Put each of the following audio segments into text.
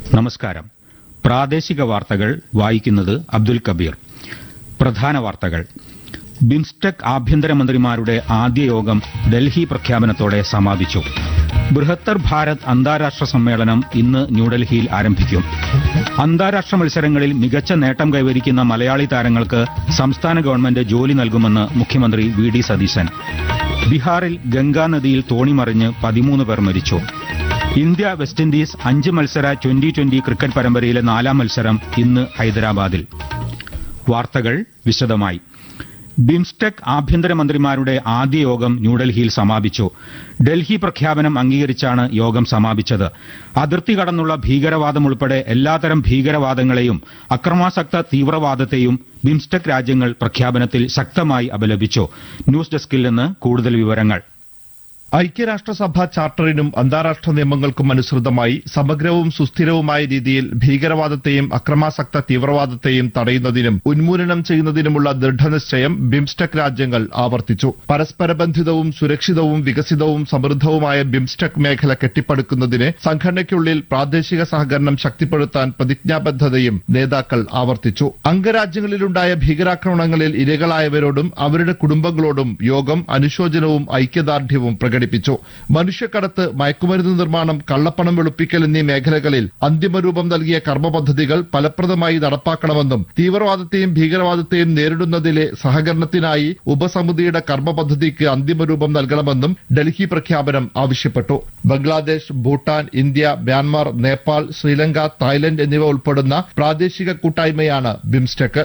നമസ്കാരം പ്രാദേശിക വാർത്തകൾ വായിക്കുന്നത് അബ്ദുൽ കബീർ പ്രധാന വാർത്തകൾ ബിംസ്റ്റെക് ആഭ്യന്തരമന്ത്രിമാരുടെ ആദ്യ യോഗം ഡൽഹി പ്രഖ്യാപനത്തോടെ സമാപിച്ചു ബൃഹത്തർ ഭാരത് അന്താരാഷ്ട്ര സമ്മേളനം ഇന്ന് ന്യൂഡൽഹിയിൽ ആരംഭിക്കും അന്താരാഷ്ട്ര മത്സരങ്ങളിൽ മികച്ച നേട്ടം കൈവരിക്കുന്ന മലയാളി താരങ്ങൾക്ക് സംസ്ഥാന ഗവൺമെന്റ് ജോലി നൽകുമെന്ന് മുഖ്യമന്ത്രി വി ഡി സതീശൻ ബീഹാറിൽ ഗംഗാനദിയിൽ തോണിമറിഞ്ഞ് പതിമൂന്ന് പേർ മരിച്ചു ഇന്ത്യ വെസ്റ്റ് ഇൻഡീസ് അഞ്ച് മത്സര ട്വന്റി ട്വന്റി ക്രിക്കറ്റ് പരമ്പരയിലെ നാലാം മത്സരം ഇന്ന് ഹൈദരാബാദിൽ വാർത്തകൾ വിശദമായി ബിംസ്റ്റെക് ആഭ്യന്തരമന്ത്രിമാരുടെ ആദ്യ യോഗം ന്യൂഡൽഹിയിൽ സമാപിച്ചു ഡൽഹി പ്രഖ്യാപനം അംഗീകരിച്ചാണ് യോഗം സമാപിച്ചത് അതിർത്തി കടന്നുള്ള ഭീകരവാദം ഉൾപ്പെടെ എല്ലാത്തരം ഭീകരവാദങ്ങളെയും അക്രമാസക്ത തീവ്രവാദത്തെയും ബിംസ്റ്റെക് രാജ്യങ്ങൾ പ്രഖ്യാപനത്തിൽ ശക്തമായി അപലപിച്ചു ന്യൂസ് ഡെസ്കിൽ നിന്ന് കൂടുതൽ വിവരങ്ങൾ ഐക്യരാഷ്ട്രസഭ ചാർട്ടറിനും അന്താരാഷ്ട്ര നിയമങ്ങൾക്കും അനുസൃതമായി സമഗ്രവും സുസ്ഥിരവുമായ രീതിയിൽ ഭീകരവാദത്തെയും അക്രമാസക്ത തീവ്രവാദത്തെയും തടയുന്നതിനും ഉന്മൂലനം ചെയ്യുന്നതിനുമുള്ള ദൃഢനിശ്ചയം ബിംസ്റ്റെക് രാജ്യങ്ങൾ ആവർത്തിച്ചു പരസ്പര ബന്ധിതവും സുരക്ഷിതവും വികസിതവും സമൃദ്ധവുമായ ബിംസ്റ്റെക് മേഖല കെട്ടിപ്പടുക്കുന്നതിന് സംഘടനയ്ക്കുള്ളിൽ പ്രാദേശിക സഹകരണം ശക്തിപ്പെടുത്താൻ പ്രതിജ്ഞാബദ്ധതയും നേതാക്കൾ ആവർത്തിച്ചു അംഗരാജ്യങ്ങളിലുണ്ടായ ഭീകരാക്രമണങ്ങളിൽ ഇരകളായവരോടും അവരുടെ കുടുംബങ്ങളോടും യോഗം അനുശോചനവും ഐക്യദാർഢ്യവും പ്രകടിപ്പിച്ചു മനുഷ്യക്കടത്ത് മയക്കുമരുന്ന് നിർമ്മാണം കള്ളപ്പണം വെളുപ്പിക്കൽ എന്നീ മേഖലകളിൽ അന്തിമരൂപം നൽകിയ കർമ്മ പദ്ധതികൾ ഫലപ്രദമായി നടപ്പാക്കണമെന്നും തീവ്രവാദത്തെയും ഭീകരവാദത്തെയും നേരിടുന്നതിലെ സഹകരണത്തിനായി ഉപസമിതിയുടെ കർമ്മ പദ്ധതിക്ക് അന്തിമരൂപം നൽകണമെന്നും ഡൽഹി പ്രഖ്യാപനം ആവശ്യപ്പെട്ടു Bangladesh Bhutan India Myanmar Nepal Sri Lanka Thailand എന്നിവ ഉൾപ്പെടുന്ന പ്രാദേശിക കൂട്ടായ്മയാണ് ബിംസ്റ്റെക്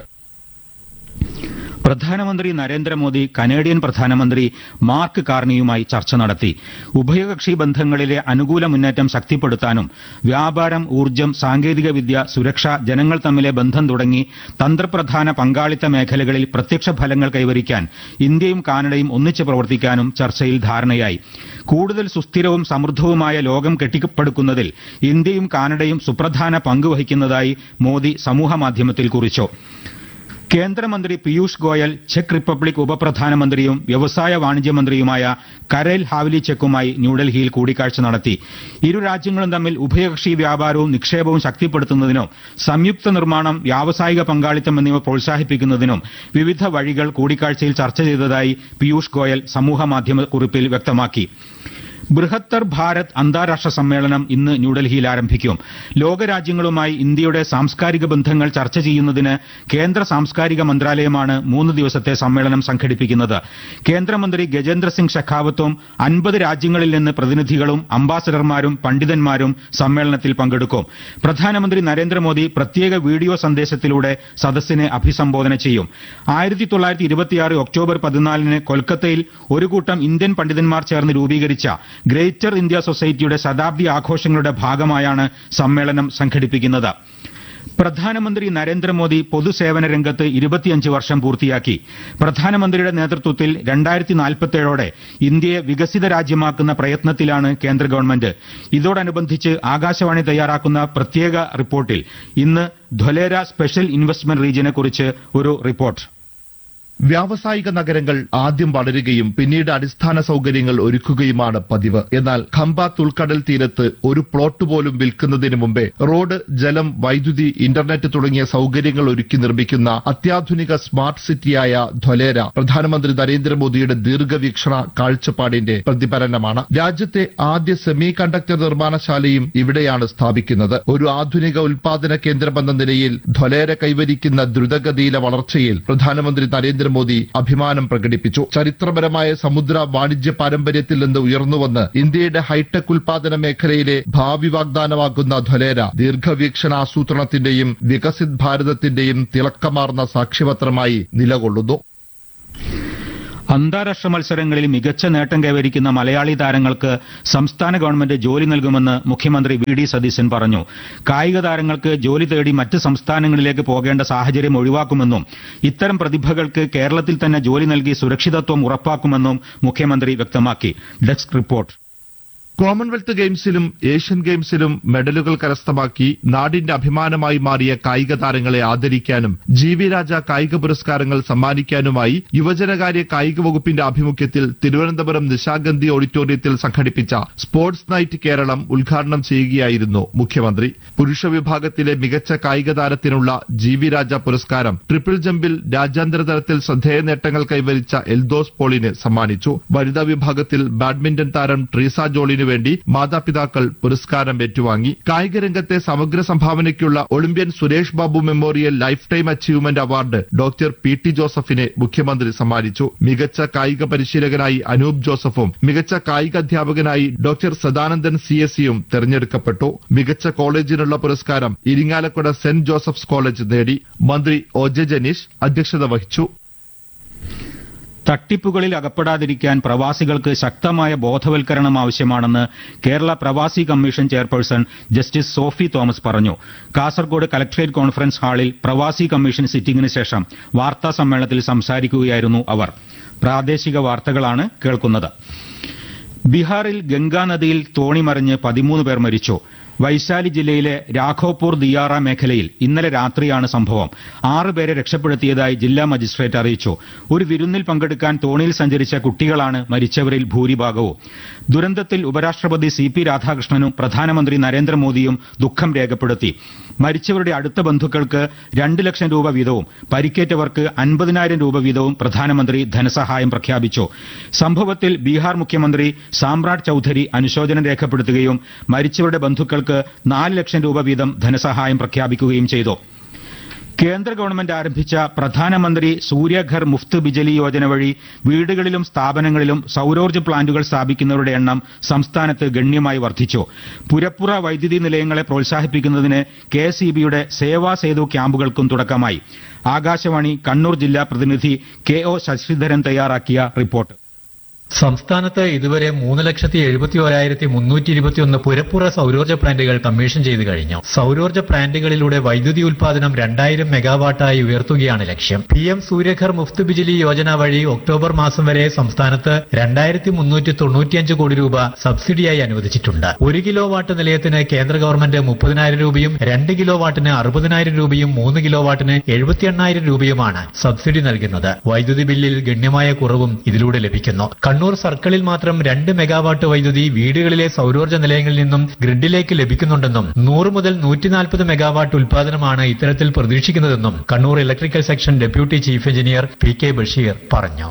പ്രധാനമന്ത്രി നരേന്ദ്രമോദി കനേഡിയൻ പ്രധാനമന്ത്രി മാർക്ക് കാർണിയുമായി ചർച്ച നടത്തി ഉഭയകക്ഷി ബന്ധങ്ങളിലെ അനുകൂല മുന്നേറ്റം ശക്തിപ്പെടുത്താനും വ്യാപാരം ഊർജ്ജം സാങ്കേതികവിദ്യ സുരക്ഷ ജനങ്ങൾ തമ്മിലെ ബന്ധം തുടങ്ങി തന്ത്രപ്രധാന പങ്കാളിത്ത മേഖലകളിൽ പ്രത്യക്ഷ ഫലങ്ങൾ കൈവരിക്കാൻ ഇന്ത്യയും കാനഡയും ഒന്നിച്ച് പ്രവർത്തിക്കാനും ചർച്ചയിൽ ധാരണയായി കൂടുതൽ സുസ്ഥിരവും സമൃദ്ധവുമായ ലോകം കെട്ടിപ്പടുക്കുന്നതിൽ ഇന്ത്യയും കാനഡയും സുപ്രധാന പങ്ക് വഹിക്കുന്നതായി മോദി സമൂഹമാധ്യമത്തിൽ കുറിച്ചു കേന്ദ്രമന്ത്രി പീയൂഷ് ഗോയൽ ചെക്ക് റിപ്പബ്ലിക് ഉപപ്രധാനമന്ത്രിയും വ്യവസായ വാണിജ്യ മന്ത്രിയുമായ കരേൽ ഹാവ്ലിച്ചെക്കുമായി ന്യൂഡൽഹിയിൽ കൂടിക്കാഴ്ച നടത്തി ഇരു രാജ്യങ്ങളും തമ്മിൽ ഉഭയകക്ഷി വ്യാപാരവും നിക്ഷേപവും ശക്തിപ്പെടുത്തുന്നതിനും സംയുക്ത നിർമ്മാണം വ്യാവസായിക പങ്കാളിത്തം എന്നിവ പ്രോത്സാഹിപ്പിക്കുന്നതിനും വിവിധ വഴികൾ കൂടിക്കാഴ്ചയിൽ ചർച്ച ചെയ്തതായി പീയൂഷ് ഗോയൽ സമൂഹമാധ്യമ കുറിപ്പിൽ വ്യക്തമാക്കി ബൃഹത്തർ ഭാരത് അന്താരാഷ്ട്ര സമ്മേളനം ഇന്ന് ന്യൂഡൽഹിയിൽ ആരംഭിക്കും ലോകരാജ്യങ്ങളുമായി ഇന്ത്യയുടെ സാംസ്കാരിക ബന്ധങ്ങൾ ചർച്ച ചെയ്യുന്നതിന് കേന്ദ്ര സാംസ്കാരിക മന്ത്രാലയമാണ് മൂന്ന് ദിവസത്തെ സമ്മേളനം സംഘടിപ്പിക്കുന്നത് കേന്ദ്രമന്ത്രി ഗജേന്ദ്ര സിംഗ് ഷെഖാവത്തും അൻപത് രാജ്യങ്ങളിൽ നിന്ന് പ്രതിനിധികളും അംബാസഡർമാരും പണ്ഡിതന്മാരും സമ്മേളനത്തിൽ പങ്കെടുക്കും പ്രധാനമന്ത്രി നരേന്ദ്രമോദി പ്രത്യേക വീഡിയോ സന്ദേശത്തിലൂടെ സദസ്സിനെ അഭിസംബോധന ചെയ്യും ആയിരത്തി തൊള്ളായിരത്തി ഇരുപത്തിയാറ് ഒക്ടോബർ പതിനാലിന് കൊൽക്കത്തയിൽ ഒരു കൂട്ടം ഇന്ത്യൻ പണ്ഡിതന്മാർ ചേർന്ന് രൂപീകരിച്ച ഗ്രേറ്റർ ഇന്ത്യ സൊസൈറ്റിയുടെ ശതാബ്ദി ആഘോഷങ്ങളുടെ ഭാഗമായാണ് സമ്മേളനം സംഘടിപ്പിക്കുന്നത് പ്രധാനമന്ത്രി നരേന്ദ്രമോദി പൊതുസേവന രംഗത്ത് ഇരുപത്തിയഞ്ച് വർഷം പൂർത്തിയാക്കി പ്രധാനമന്ത്രിയുടെ നേതൃത്വത്തിൽ രണ്ടായിരത്തി നാൽപ്പത്തേഴോടെ ഇന്ത്യയെ വികസിത രാജ്യമാക്കുന്ന പ്രയത്നത്തിലാണ് കേന്ദ്ര ഗവൺമെന്റ് ഇതോടനുബന്ധിച്ച് ആകാശവാണി തയ്യാറാക്കുന്ന പ്രത്യേക റിപ്പോർട്ടിൽ ഇന്ന് ധൊലേര സ്പെഷ്യൽ ഇൻവെസ്റ്റ്മെന്റ് റീജിയനെക്കുറിച്ച് ഒരു റിപ്പോർട്ട് വ്യാവസായിക നഗരങ്ങൾ ആദ്യം വളരുകയും പിന്നീട് അടിസ്ഥാന സൗകര്യങ്ങൾ ഒരുക്കുകയുമാണ് പതിവ് എന്നാൽ ഖംബാത്ത് ഉൾക്കടൽ തീരത്ത് ഒരു പ്ലോട്ട് പോലും വിൽക്കുന്നതിന് മുമ്പേ റോഡ് ജലം വൈദ്യുതി ഇന്റർനെറ്റ് തുടങ്ങിയ സൗകര്യങ്ങൾ ഒരുക്കി നിർമ്മിക്കുന്ന അത്യാധുനിക സ്മാർട്ട് സിറ്റിയായ ധൊലേര പ്രധാനമന്ത്രി നരേന്ദ്രമോദിയുടെ ദീർഘവീക്ഷണ കാഴ്ചപ്പാടിന്റെ പ്രതിഫലനമാണ് രാജ്യത്തെ ആദ്യ സെമി കണ്ടക്ടർ നിർമ്മാണശാലയും ഇവിടെയാണ് സ്ഥാപിക്കുന്നത് ഒരു ആധുനിക ഉൽപാദന കേന്ദ്രമെന്ന നിലയിൽ ധൊലേര കൈവരിക്കുന്ന ദ്രുതഗതിയിലെ വളർച്ചയിൽ പ്രധാനമന്ത്രി നരേന്ദ്ര നരേന്ദ്രമോദി അഭിമാനം പ്രകടിപ്പിച്ചു ചരിത്രപരമായ സമുദ്ര വാണിജ്യ പാരമ്പര്യത്തിൽ നിന്ന് ഉയർന്നുവന്ന് ഇന്ത്യയുടെ ഹൈടെക് ഉൽപാദന മേഖലയിലെ ഭാവി വാഗ്ദാനമാകുന്ന ധൊലേര ദീർഘവീക്ഷണ ആസൂത്രണത്തിന്റെയും വികസിത് ഭാരതത്തിന്റെയും തിളക്കമാർന്ന സാക്ഷ്യപത്രമായി നിലകൊള്ളുന്നു അന്താരാഷ്ട്ര മത്സരങ്ങളിൽ മികച്ച നേട്ടം കൈവരിക്കുന്ന മലയാളി താരങ്ങൾക്ക് സംസ്ഥാന ഗവൺമെന്റ് ജോലി നൽകുമെന്ന് മുഖ്യമന്ത്രി വി ഡി സതീശൻ പറഞ്ഞു കായിക താരങ്ങൾക്ക് ജോലി തേടി മറ്റ് സംസ്ഥാനങ്ങളിലേക്ക് പോകേണ്ട സാഹചര്യം ഒഴിവാക്കുമെന്നും ഇത്തരം പ്രതിഭകൾക്ക് കേരളത്തിൽ തന്നെ ജോലി നൽകി സുരക്ഷിതത്വം ഉറപ്പാക്കുമെന്നും മുഖ്യമന്ത്രി വ്യക്തമാക്കി ഡെസ്ക് റിപ്പോർട്ട് കോമൺവെൽത്ത് ഗെയിംസിലും ഏഷ്യൻ ഗെയിംസിലും മെഡലുകൾ കരസ്ഥമാക്കി നാടിന്റെ അഭിമാനമായി മാറിയ കായിക താരങ്ങളെ ആദരിക്കാനും ജി വി രാജ കായിക പുരസ്കാരങ്ങൾ സമ്മാനിക്കാനുമായി യുവജനകാര്യ കായിക വകുപ്പിന്റെ ആഭിമുഖ്യത്തിൽ തിരുവനന്തപുരം നിശാഗന്ധി ഓഡിറ്റോറിയത്തിൽ സംഘടിപ്പിച്ച സ്പോർട്സ് നൈറ്റ് കേരളം ഉദ്ഘാടനം ചെയ്യുകയായിരുന്നു മുഖ്യമന്ത്രി പുരുഷ വിഭാഗത്തിലെ മികച്ച കായിക താരത്തിനുള്ള ജി വി രാജ പുരസ്കാരം ട്രിപ്പിൾ ജമ്പിൽ രാജ്യാന്തര തലത്തിൽ ശ്രദ്ധേയ നേട്ടങ്ങൾ കൈവരിച്ച എൽദോസ് പോളിന് സമ്മാനിച്ചു വനിതാ വിഭാഗത്തിൽ ബാഡ്മിന്റൺ താരം ട്രീസ ജോളിന് വേണ്ടി മാതാപിതാക്കൾ പുരസ്കാരം ഏറ്റുവാങ്ങി കായിക രംഗത്തെ സമഗ്ര സംഭാവനയ്ക്കുള്ള Olympian Suresh Babu memorial lifetime achievement award doctor P T ജോസഫിനെ മുഖ്യമന്ത്രി സമ്മാനിച്ചു മികച്ച കായിക പരിശീലകനായി അനൂപ് ജോസഫും മികച്ച കായിക അധ്യാപകനായി ഡോക്ടർ സദാനന്ദൻ സി എസ് സിയും തെരഞ്ഞെടുക്കപ്പെട്ടു മികച്ച കോളേജിനുള്ള പുരസ്കാരം ഇരിങ്ങാലക്കുട സെന്റ് ജോസഫ്സ് കോളേജ് നേടി മന്ത്രി ഒ ജെ ജനീഷ് അധ്യക്ഷത വഹിച്ചു തട്ടിപ്പുകളിൽ അകപ്പെടാതിരിക്കാൻ പ്രവാസികൾക്ക് ശക്തമായ ബോധവൽക്കരണം ആവശ്യമാണെന്ന് Kerala Pravasi commission chairperson justice Sophy Thomas പറഞ്ഞു കാസർഗോഡ് കലക്ട്രേറ്റ് കോൺഫറൻസ് ഹാളിൽ പ്രവാസി കമ്മീഷൻ സിറ്റിംഗിന് ശേഷം വാർത്താ സമ്മേളനത്തിൽ സംസാരിക്കുകയായിരുന്നു അവർ പ്രാദേശിക വാർത്തകളാണ് കേൾക്കുന്നത് ബീഹാറിൽ ഗംഗാനദിയിൽ തോണിമറിഞ്ഞ് പതിമൂന്ന് പേർ മരിച്ചു വൈശാലി ജില്ലയിലെ രാഘോപൂർ ദിയാറ മേഖലയിൽ ഇന്നലെ രാത്രിയാണ് സംഭവം ആറുപേരെ രക്ഷപ്പെടുത്തിയതായി ജില്ലാ മജിസ്ട്രേറ്റ് അറിയിച്ചു ഒരു വിരുന്നിൽ പങ്കെടുക്കാൻ തോണിയിൽ സഞ്ചരിച്ച കുട്ടികളാണ് മരിച്ചവരിൽ ഭൂരിഭാഗവും ദുരന്തത്തിൽ ഉപരാഷ്ട്രപതി സി പി രാധാകൃഷ്ണനും പ്രധാനമന്ത്രി നരേന്ദ്രമോദിയും ദുഃഖം രേഖപ്പെടുത്തി മരിച്ചവരുടെ അടുത്ത ബന്ധുക്കൾക്ക് രണ്ട് ലക്ഷം രൂപ വീതവും പരിക്കേറ്റവർക്ക് അൻപതിനായിരം രൂപ വീതവും പ്രധാനമന്ത്രി ധനസഹായം പ്രഖ്യാപിച്ചു സംഭവത്തിൽ ബീഹാർ മുഖ്യമന്ത്രി സാമ്രാട് ചൌധരി അനുശോചനം രേഖപ്പെടുത്തുകയും മരിച്ചവരുടെ ബന്ധുക്കൾക്ക് നാല് ലക്ഷം രൂപ വീതം ധനസഹായം പ്രഖ്യാപിക്കുകയും ചെയ്തു കേന്ദ്ര ഗവൺമെന്റ് ആരംഭിച്ച പ്രധാനമന്ത്രി സൂര്യഘർ മുഫ്ത് ബിജലി യോജന വഴി വീടുകളിലും സ്ഥാപനങ്ങളിലും സൌരോർജ്ജ പ്ലാന്റുകൾ സ്ഥാപിക്കുന്നവരുടെ എണ്ണം സംസ്ഥാനത്ത് ഗണ്യമായി വർദ്ധിച്ചു പുരപ്പുറ വൈദ്യുതി നിലയങ്ങളെ പ്രോത്സാഹിപ്പിക്കുന്നതിന് കെ എസ് ഇ ബിയുടെ സേവാ സേതു ക്യാമ്പുകൾക്കും തുടക്കമായി ആകാശവാണി കണ്ണൂർ ജില്ലാ പ്രതിനിധി കെ ഒ ശശിധരൻ തയ്യാറാക്കിയ റിപ്പോർട്ട് സംസ്ഥാനത്ത് ഇതുവരെ മൂന്ന് ലക്ഷത്തി എഴുപത്തി ഒരായിരത്തി മുന്നൂറ്റി ഇരുപത്തിയൊന്ന് പുരപ്പുറ സൗരോർജ്ജ പ്ലാന്റുകൾ കമ്മീഷൻ ചെയ്തു കഴിഞ്ഞു സൗരോർജ്ജ പ്ലാന്റുകളിലൂടെ വൈദ്യുതി ഉൽപാദനം രണ്ടായിരം മെഗാവാട്ടായി ഉയർത്തുകയാണ് ലക്ഷ്യം പി എം സൂര്യഘർ മുഫ്ത് ബിജിലി യോജന വഴി ഒക്ടോബർ മാസം വരെ സംസ്ഥാനത്ത് രണ്ടായിരത്തി മുന്നൂറ്റി തൊണ്ണൂറ്റിയഞ്ച് കോടി രൂപ സബ്സിഡിയായി അനുവദിച്ചിട്ടുണ്ട് ഒരു കിലോ വാട്ട് നിലയത്തിന് കേന്ദ്ര ഗവൺമെന്റ് മുപ്പതിനായിരം രൂപയും രണ്ട് കിലോ വാട്ടിന് അറുപതിനായിരം രൂപയും മൂന്ന് കിലോ വാട്ടിന് എഴുപത്തി എണ്ണായിരം രൂപയുമാണ് സബ്സിഡി നൽകുന്നത് വൈദ്യുതി ബില്ലിൽ ഗണ്യമായ കുറവും ഇതിലൂടെ ലഭിക്കുന്നു കണ്ണൂർ സർക്കിളിൽ മാത്രം രണ്ട് മെഗാവാട്ട് വൈദ്യുതി വീടുകളിലെ സൗരോർജ്ജ നിലയങ്ങളിൽ നിന്നും ഗ്രിഡിലേക്ക് ലഭിക്കുന്നുണ്ടെന്നും നൂറ് മുതൽ നൂറ്റി നാൽപ്പത് മെഗാവാട്ട് ഉൽപാദനമാണ് ഇത്തരത്തിൽ പ്രതീക്ഷിക്കുന്നതെന്നും Kannur electrical section deputy chief engineer P K Basheer പറഞ്ഞു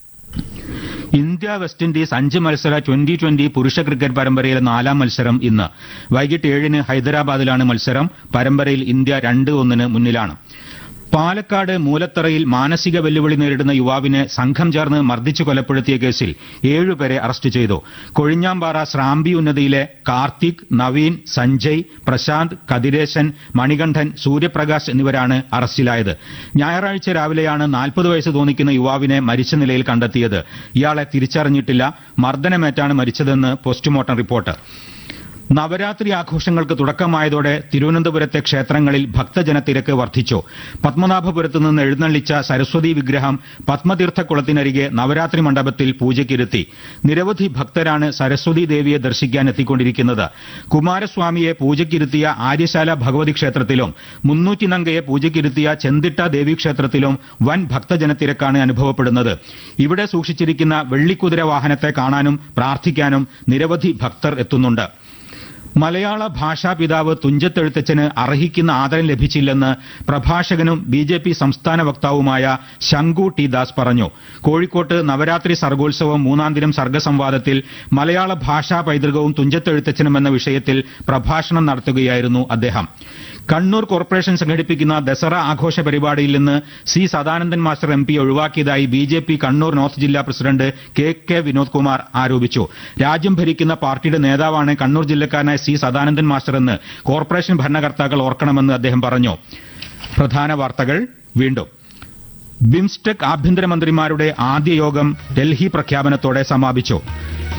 ഇന്ത്യ വെസ്റ്റ് ഇൻഡീസ് അഞ്ച് മത്സര ട്വന്റി ട്വന്റി പുരുഷ ക്രിക്കറ്റ് പരമ്പരയിലെ നാലാം മത്സരം ഇന്ന് വൈകിട്ട് ഏഴിന് ഹൈദരാബാദിലാണ് മത്സരം പരമ്പരയിൽ ഇന്ത്യ രണ്ട് ഒന്നിന് മുന്നിലാണ് പാലക്കാട് മൂലത്തറയിൽ മാനസിക വെല്ലുവിളി നേരിടുന്ന യുവാവിനെ സംഘം ചേർന്ന് മർദ്ദിച്ചു കൊലപ്പെടുത്തിയ കേസിൽ ഏഴുപേരെ അറസ്റ്റ് ചെയ്തു കൊഴിഞ്ഞാമ്പാറ ശ്രാമ്പി ഉന്നതിയിലെ കാർത്തിക് നവീൻ സഞ്ജയ് പ്രശാന്ത് കതിരേശൻ മണികണ്ഠൻ സൂര്യപ്രകാശ് എന്നിവരാണ് അറസ്റ്റിലായത് ഞായറാഴ്ച രാവിലെയാണ് നാൽപ്പത് വയസ്സ് തോന്നിക്കുന്ന യുവാവിനെ മരിച്ച നിലയിൽ കണ്ടെത്തിയത് ഇയാളെ തിരിച്ചറിഞ്ഞിട്ടില്ല മർദ്ദനമേറ്റാണ് മരിച്ചതെന്ന് പോസ്റ്റ്മോർട്ടം റിപ്പോർട്ട് നവരാത്രി ആഘോഷങ്ങൾക്ക് തുടക്കമായതോടെ തിരുവനന്തപുരത്തെ ക്ഷേത്രങ്ങളിൽ ഭക്തജനത്തിരക്ക് വർദ്ധിച്ചു പത്മനാഭപുരത്ത് നിന്ന് എഴുന്നള്ളിച്ച സരസ്വതി വിഗ്രഹം പത്മതീർത്ഥക്കുളത്തിനരികെ നവരാത്രി മണ്ഡപത്തിൽ പൂജയ്ക്കിരുത്തി നിരവധി ഭക്തരാണ് സരസ്വതി ദേവിയെ ദർശിക്കാൻ എത്തിക്കൊണ്ടിരിക്കുന്നത് കുമാരസ്വാമിയെ പൂജയ്ക്കിരുത്തിയ ആര്യശാല ഭഗവതി ക്ഷേത്രത്തിലും മുന്നൂറ്റിനങ്കയെ പൂജയ്ക്കിരുത്തിയ ചെന്തിട്ട ദേവീക്ഷേത്രത്തിലും വൻ ഭക്തജനത്തിരക്കാണ് അനുഭവപ്പെടുന്നത് ഇവിടെ സൂക്ഷിച്ചിരിക്കുന്ന വെള്ളിക്കുതിര വാഹനത്തെ കാണാനും പ്രാർത്ഥിക്കാനും നിരവധി ഭക്തർ എത്തുന്നുണ്ട് മലയാള ഭാഷാ പിതാവ് തുഞ്ചത്തെഴുത്തച്ഛന് അർഹിക്കുന്ന ആദരം ലഭിച്ചില്ലെന്ന് പ്രഭാഷകനും ബി ജെ പി സംസ്ഥാന വക്താവുമായ ശങ്കു ടി ദാസ് പറഞ്ഞു കോഴിക്കോട്ട് നവരാത്രി സർഗോത്സവം മൂന്നാം ദിനം സർഗസംവാദത്തിൽ മലയാള ഭാഷാ പൈതൃകവും തുഞ്ചത്തെഴുത്തച്ഛനും എന്ന വിഷയത്തിൽ പ്രഭാഷണം നടത്തുകയായിരുന്നു അദ്ദേഹം കണ്ണൂർ കോർപ്പറേഷൻ സംഘടിപ്പിക്കുന്ന ദസറ ആഘോഷ പരിപാടിയിൽ നിന്ന് C Sadanandan master M P ഒഴിവാക്കിയതായി B J P Kannur north ജില്ലാ president K K Vinod Kumar ആരോപിച്ചു രാജ്യം ഭരിക്കുന്ന പാർട്ടിയുടെ നേതാവാണ് കണ്ണൂർ ജില്ലക്കാരനായ സി സദാനന്ദൻ മാസ്റ്റർ എന്ന് കോർപ്പറേഷൻ ഭരണകർത്താക്കൾ ഓർക്കണമെന്ന് അദ്ദേഹം പറഞ്ഞു പ്രധാന വാർത്തകൾ വീണ്ടും ബിംസ്റ്റെക് ആഭ്യന്തരമന്ത്രിമാരുടെ ആദ്യ യോഗം ഡൽഹി പ്രഖ്യാപനത്തോടെ സമാപിച്ചു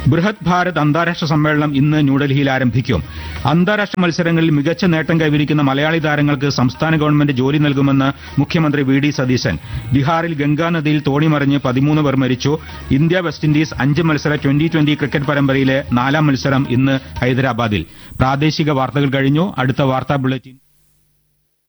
ബൃഹത് ഭാരത് അന്താരാഷ്ട്ര സമ്മേളനം ഇന്ന് ന്യൂഡൽഹിയിൽ ആരംഭിക്കും അന്താരാഷ്ട്ര മത്സരങ്ങളിൽ മികച്ച നേട്ടം കൈവരിക്കുന്ന മലയാളി താരങ്ങൾക്ക് സംസ്ഥാന ഗവൺമെന്റ് ജോലി നൽകുമെന്ന് മുഖ്യമന്ത്രി വി ഡി സതീശൻ ബീഹാറിൽ ഗംഗാനദിയിൽ തോണിമറിഞ്ഞ് പതിമൂന്ന് പേർ മരിച്ചു ഇന്ത്യ വെസ്റ്റ് ഇൻഡീസ് അഞ്ച് മത്സര ട്വന്റി ട്വന്റി ക്രിക്കറ്റ് പരമ്പരയിലെ നാലാം മത്സരം ഇന്ന് ഹൈദരാബാദിൽ പ്രാദേശിക വാർത്തകൾ കഴിഞ്ഞു അടുത്ത വാർത്താ ബുള്ളറ്റിൻ